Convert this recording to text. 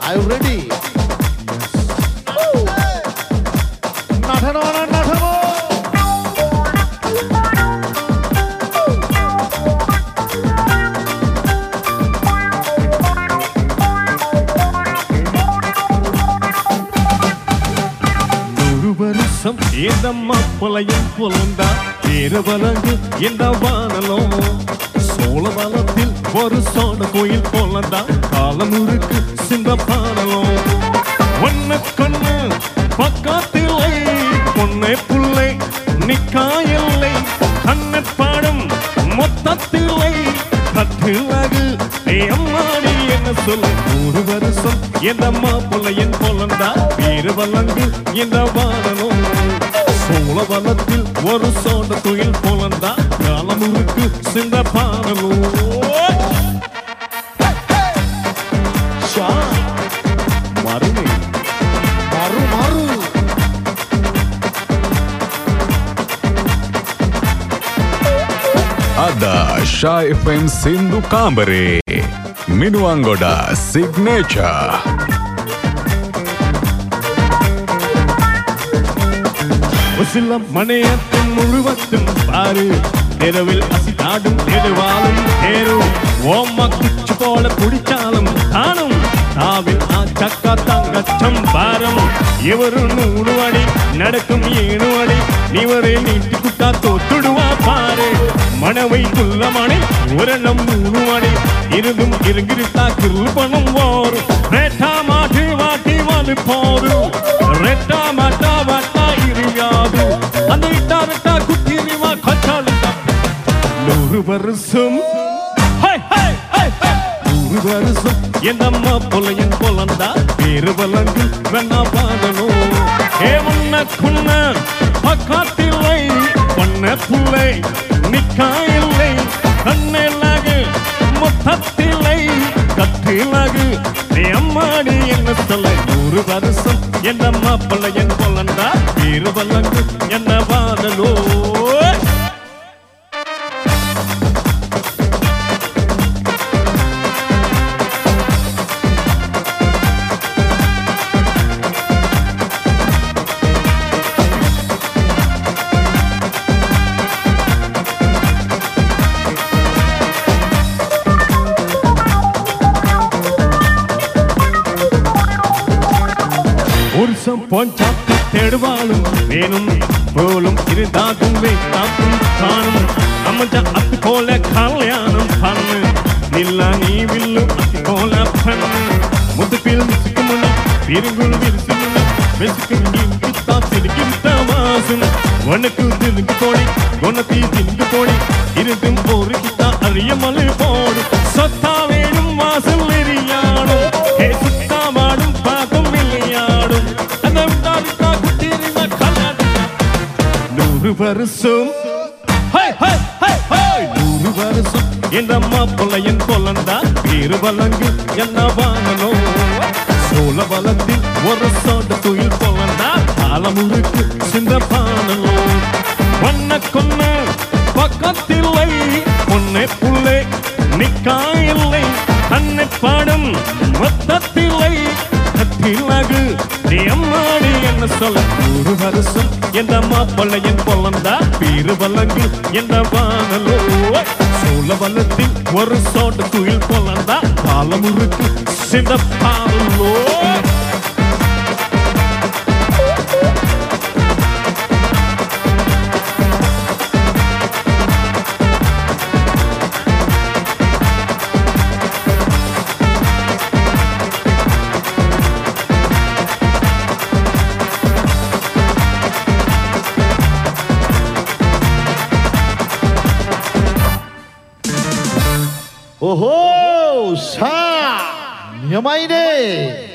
Are you ready? নাঠানো না নাঠানো நூறு வருஷம் இந்த மாப்பிளையும் புலந்தா பேரவலங்கு இந்த வானலம் சோழவனத்தில் ஒரு சோழ கோயில் போலந்தா காலமுருக்கு சிந்த பாடலம் ஒன்னு கொன்னு பக்கத்தில்லை பொண்ணை புள்ளை நிக்காயில்லை கண்ணை பாடும் மொத்தத்தில்லை கட்டிலகு அம்மாடி என்ன சொல்ல நூறு வருஷம் எந்த மாப்பிள்ளையின் பொலந்தா வீர வல்லங்கு இந்த வானனும் சோழவனத்தில் ஒரு சோழ துயில் பொலந்தா காலமுருக்கு சிந்த பாடலும் ஷா மறுமை மாறு மாறு Ada Shah FM Sindhu Kambare Minuangoda Signature சில மணியத்தின் முழுவத்தும் பாரு இரவில் அசிதாடும் நெடுவாலும் தேரும் ஓம குச்சி போல குடிச்சாலும் தானும் தாவில் ஆ சக்கா தங்கச்சம் பாரம் இவரு நூறு அடி நடக்கும் ஏழு அடி இவரை நீட்டி குட்டா தோத்துடுவா பாரு மணவை குள்ள மணி உரணம் நூறு அடி இருந்தும் இருங்கிருத்தா கிருப்பணம் ஓரும் ரேட்டா மாட்டி வாட்டி வந்து போரும் ரெட்டா மாட்டா வாட்டா இரியாது அந்த இட்டா ரெட்டா குட்டி நிவா கச்சாலிட்டா நூறு வருஷம் ஹை, ஹை, ஹை, ஹை. நூறு வருஷம் என் அம்மா பொலையன் பொலந்தா பேரு வலங்கு வேணா பாடணும் ஏ முன்ன குன்ன பக்காத்தில்லை பொன்ன புள்ளை நிக்கா இல்லை கண்ணெல்லாகு மொத்தத்தில்லை கத்திலகு அம்மாடி என்ன சொல்ல நூறு வருஷம் என் அம்மா பொலையன் பொலந்தா பேரு வலங்கு என்ன பாடலோ புருஷம் போஞ்சாத்து தேடுவாளும் வேணும் போலும் இருந்தாகும் வேண்டாக்கும் காணும் அம்மஞ்ச அத்து போல கல்யாணம் பண்ணு நில்லா நீ வில்லு அத்தி போல பண்ணு முதுப்பில் மிசுக்கு முன்ன பிரிங்குள் விரிசு முன்ன வெசுக்கு இங்கித்தா சிரிக்கின்ற வாசம் உனக்கு திருக்கு போடி உனத்தி திருக்கு போடி இருந்தும் ஒரு கிட்டா அறியமலை போடு சொத்தா வேணும் வாசல் எரியாடும் ஹே சுத்தா மாடும் பாதம் விளையாடும் அந்த விட்டாரிட்டா குட்டிரிந்த கல்லாடி நூறு வருஷம் ஹை, ஹை, ஹை, ஹை. நூறு வருஷம் என் அம்மா பொல்லையன் பொல்லந்தா பேரு வழங்கு என்ன வாங்கணும் சோழ வளத்தில் ஒரு சோட துயில் பொல்லந்தா ஆலமுருக்கு சிந்த பாடலும் வண்ண கொன்ன பக்கத்தில்லை பொன்னை புள்ளை நிக்கா இல்லை தன்னை பாடும் மொத்தத்தில்லை கத்திலகு நீ அம்மாடி என்ன சொல்ல நூறு வருஷம் எந்த மாப்பிள்ளையின் பொல்லந்தா பீரு வல்லங்கு எந்த வானலோ சோழ வல்லத்தில் ஒரு சோட்டு துயில் பொல்லந்தா பாலமுருக்கு சிந்த பாலோ 오호 샤 니어마이네